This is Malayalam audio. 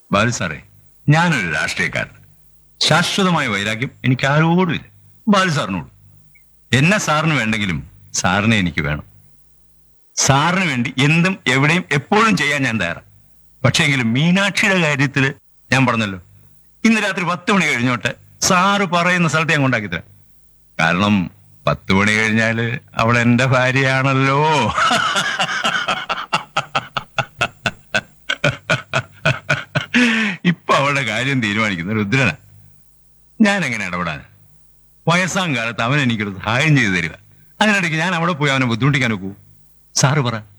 ബാലു സാറേ ഞാനൊരു രാഷ്ട്രീയക്കാരൻ ശാശ്വതമായ വൈരാഗ്യം എനിക്ക് ആരോടും ഇല്ല ബാലു സാറിനോട് എന്നെ സാറിന് വേണ്ടെങ്കിലും സാറിനെ എനിക്ക് വേണം സാറിന് വേണ്ടി എന്തും എവിടെയും എപ്പോഴും ചെയ്യാൻ ഞാൻ തയ്യാറാണ് പക്ഷേങ്കിലും മീനാക്ഷിയുടെ കാര്യത്തിൽ ഞാൻ പറഞ്ഞല്ലോ ഇന്ന് രാത്രി പത്ത് മണി കഴിഞ്ഞോട്ടെ സാറ് പറയുന്ന സ്ഥലത്ത് ഞാൻ കൊണ്ടാക്കി തരാം കാരണം പത്ത് മണി കഴിഞ്ഞാല് അവൾ എന്റെ ഭാര്യയാണല്ലോ ഇപ്പൊ അവളുടെ കാര്യം തീരുമാനിക്കുന്ന രുദ്രന ഞാൻ എങ്ങനെ ഇടപെടാൻ വയസ്സാം കാലത്ത് അവൻ എനിക്കൊരു സഹായം ചെയ്തു തരിക അതിനിടയ്ക്ക് ഞാൻ അവിടെ പോയി അവനെ ബുദ്ധിമുട്ടിക്കാൻ നോക്കൂ സാറ് പറ